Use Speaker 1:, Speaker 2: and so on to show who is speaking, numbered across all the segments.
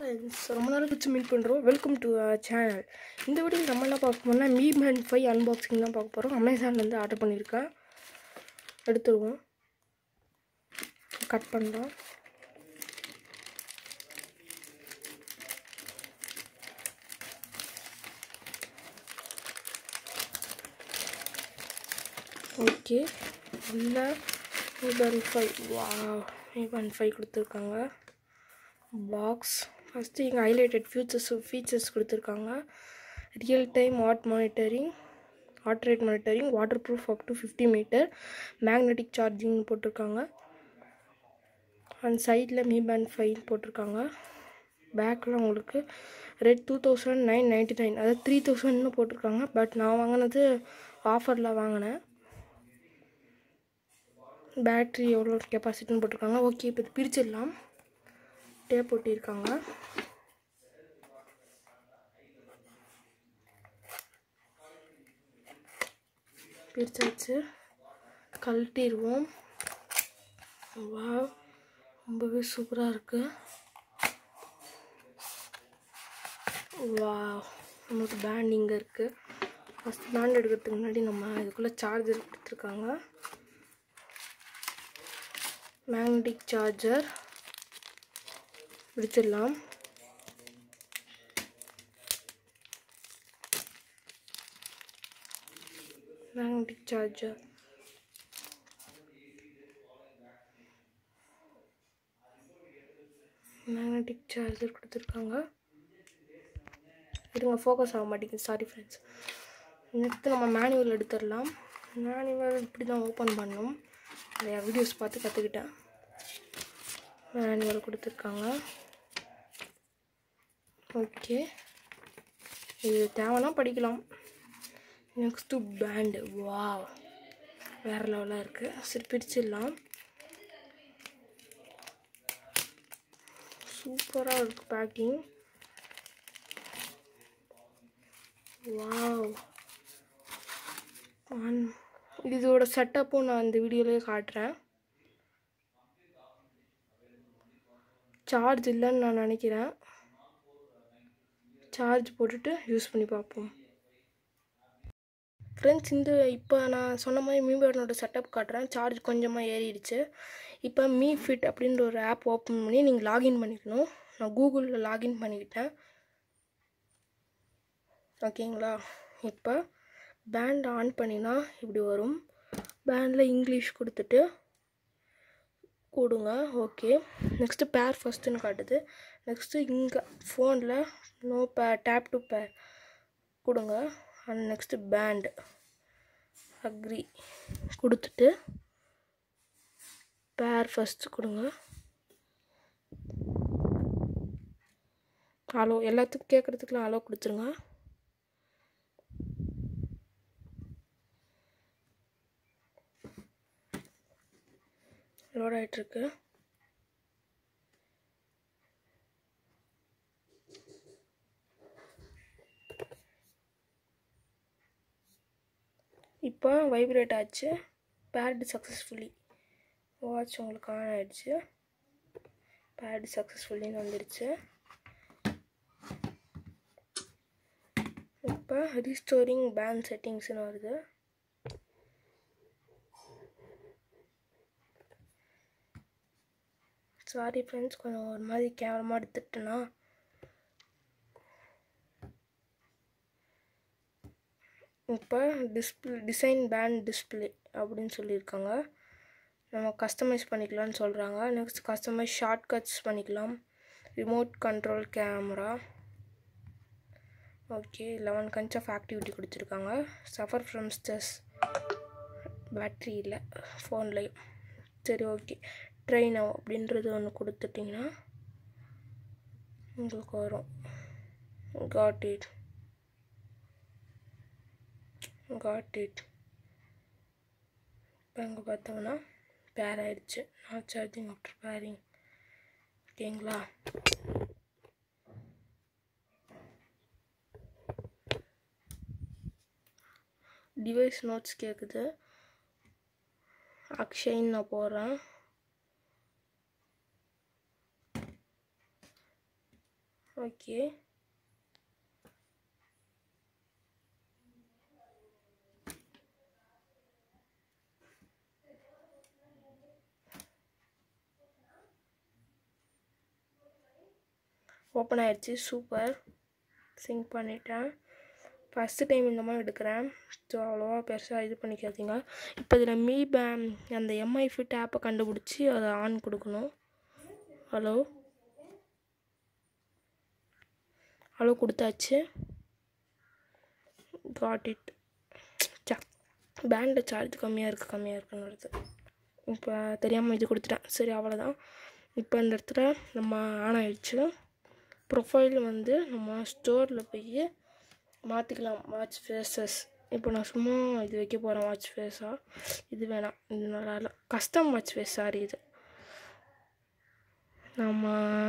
Speaker 1: friends ரொம்ப நாள் கழிச்சு மீட் பண்ணுறோம் வெல்கம் டு சேனல் இந்த வீடியோ நம்ம என்ன பார்க்க போறோம்னா மீ மேன் ஃபைவ் அன்பாக்சிங் தான் பார்க்க போகிறோம் அமேசான்லேருந்து ஆர்டர் பண்ணியிருக்கேன் எடுத்துருவோம் கட் பண்ணலாம் ஓகே இல்லை மீ பேன் ஃபைவ் வா மீ பேன் ஃபைவ் கொடுத்துருக்காங்க பாக்ஸ் ஃபஸ்ட்டு இங்கே ஹைலைட்டட் ஃபியூச்சர்ஸ் ஃபீச்சர்ஸ் கொடுத்துருக்காங்க real time what monitoring what rate monitoring waterproof up to fifty metre magnetic charging போட்டிருக்காங்க அண்ட் சைடில் மீ பேண்ட் ஃபைவ் போட்டிருக்காங்க பேக்கில் உங்களுக்கு red two thousand nine ninety nine அதாவது three தௌசண்ட்னு போட்டிருக்காங்க பட் நான் வாங்கினது ஆஃபரில் வாங்கினேன் பேட்ரி எவ்வளோ கெப்பாசிட்டின்னு போட்டிருக்காங்க ஓகே இப்போ இது பிரிச்சிடலாம் டேப் ஒட்டியிருக்காங்க பிரிச்சாச்சு கழட்டிடுவோம் வா ரொம்பவே சூப்பராக இருக்குது வா நமக்கு பேண்ட் இங்கே இருக்குது ஃபஸ்ட் பேண்ட் எடுக்கிறதுக்கு முன்னாடி நம்ம இதுக்குள்ளே சார்ஜர் கொடுத்துருக்காங்க மேக்னெட்டிக் சார்ஜர் பிடிச்சிடலாம் மேக்னெட்டிக் சார்ஜர் மேக்னெட்டிக் சார்ஜர் கொடுத்துருக்காங்க இருங்க ஃபோக்கஸ் ஆக மாட்டேங்குது சாரி ஃப்ரெண்ட்ஸ் நெக்ஸ்ட்டு நம்ம மேனுவல் எடுத்துடலாம் மேனுவல் இப்படி தான் ஓப்பன் பண்ணோம் நிறையா வீடியோஸ் பார்த்து கற்றுக்கிட்டேன் மேனுவல் கொடுத்துருக்காங்க ஓகே இது தேவைன்னா படிக்கலாம் நெக்ஸ்ட்டு பேண்டு வா வேறு லெவலாக இருக்குது சரி பிரிச்சிடலாம் சூப்பராக இருக்குது பேக்கிங் வாவ் இதோட செட்டப்பும் நான் இந்த வீடியோலேயே காட்டுறேன் சார்ஜ் இல்லைன்னு நான் நினைக்கிறேன் சார்ஜ் போட்டுட்டு யூஸ் பண்ணி பார்ப்போம் ஃப்ரெண்ட்ஸ் இந்த இப்போ நான் சொன்ன மாதிரி மீபேர்னோட செட்டப் காட்டுறேன் சார்ஜ் கொஞ்சமாக ஏறிடுச்சு இப்போ மீ ஃபிட் அப்படின்ற ஒரு ஆப் ஓப்பன் பண்ணி நீங்கள் லாகின் பண்ணிக்கணும் நான் கூகுளில் லாகின் பண்ணிக்கிட்டேன் ஓகேங்களா இப்போ பேண்ட் ஆன் பண்ணினா இப்படி வரும் பேண்டில் இங்கிலீஷ் கொடுத்துட்டு கொடுங்க ஓகே நெக்ஸ்ட்டு பேர் ஃபஸ்ட்டுன்னு காட்டுது நெக்ஸ்ட்டு இங்கே ஃபோனில் நோ பே டேப் டு பேர் கொடுங்க அண்ட் நெக்ஸ்ட்டு பேண்டு அக்ரி கொடுத்துட்டு பேர் ஃபஸ்ட்டு கொடுங்க ஹலோ எல்லாத்துக்கும் கேட்குறதுக்குலாம் ஹலோ கொடுத்துருங்க லோட் ஆகிட்டுருக்கு இப்போ வைப்ரேட் ஆச்சு பேர்டு சக்ஸஸ்ஃபுல்லி வாட்ச் உங்களுக்கு ஆன் ஆகிடுச்சு பேர்டு சக்ஸஸ்ஃபுல்லின்னு வந்துடுச்சு இப்போ ரீஸ்டோரிங் பேண்ட் செட்டிங்ஸ்னு வருது சாரி ஃப்ரெண்ட்ஸ் கொஞ்சம் ஒரு மாதிரி கேவலமாக எடுத்துட்டேன்னா இப்போ டிஸ்பிளே டிசைன் பேண்ட் டிஸ்பிளே அப்படின்னு சொல்லியிருக்காங்க நம்ம கஸ்டமைஸ் பண்ணிக்கலாம்னு சொல்கிறாங்க நெக்ஸ்ட் கஸ்டமைஸ் ஷார்ட்கட்ஸ் பண்ணிக்கலாம் remote control camera okay eleven kinds of activity கொடுத்துருக்காங்க சஃபர் ஃப்ரம் ஸ்ட்ரெஸ் பேட்ரி இல்லை ஃபோன்லேயும் சரி ஓகே ட்ரெயின் அப்படின்றது ஒன்று கொடுத்துட்டிங்கன்னா உங்களுக்கு வரும் காட் இட் காட் இட் இப்போ இங்கே பார்த்தோம்னா பேர் ஆயிடுச்சு நாட் சார்ஜிங் ஆஃப்டர் பேரிங் ஓகேங்களா டிவைஸ் நோட்ஸ் கேட்குது அக்ஷய்ன்னு நான் போடுறேன் ஓகே ஓப்பன் ஆயிடுச்சு சூப்பர் சிங்க் பண்ணிட்டேன் ஃபஸ்ட்டு டைம் இந்த மாதிரி எடுக்கிறேன் ஸோ அவ்வளோவா பெருசாக இது பண்ணிக்காதீங்க இப்போ இதில் மீ பேம் அந்த எம்ஐ ஃபிட் ஆப்பை கண்டுபிடிச்சி அதை ஆன் கொடுக்கணும் ஹலோ ஹலோ கொடுத்தாச்சு காட் இட் சா பேண்டில் சார்ஜ் கம்மியாக இருக்குது கம்மியாக இருக்குன்னு வருது இப்போ தெரியாமல் இது கொடுத்துட்டேன் சரி அவ்வளோதான் இப்போ இந்த இடத்துல நம்ம ஆன் ஆயிடுச்சு ப்ரொஃபைல் வந்து நம்ம ஸ்டோரில் போய் மாற்றிக்கலாம் வாட்ச் ஃபேஸஸ் இப்போ நான் சும்மா இது வைக்க போகிறேன் வாட்ச் ஃபேஸாக இது வேணாம் இது நல்லா இல்லை கஸ்டம் வாட்ச் ஃபேஸ் சாரி இது நம்ம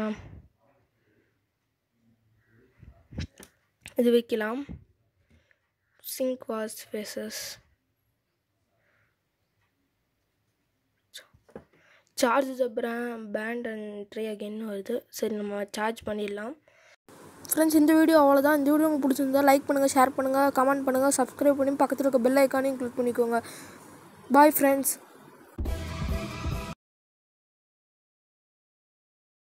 Speaker 1: இது வைக்கலாம் sync watch faces charge the band and try again வருது சரி நம்ம சார்ஜ் பண்ணிடலாம் ஃப்ரெண்ட்ஸ் இந்த வீடியோ அவ்வளோதான் இந்த வீடியோ உங்களுக்கு பிடிச்சிருந்தா லைக் பண்ணுங்கள் ஷேர் பண்ணுங்கள் கமெண்ட் பண்ணுங்கள் சப்ஸ்கிரைப் பண்ணி பக்கத்தில் இருக்க பெல் ஐக்கானையும் கிளிக் பண்ணிக்கோங்க பாய் ஃப்ரெண்ட்ஸ்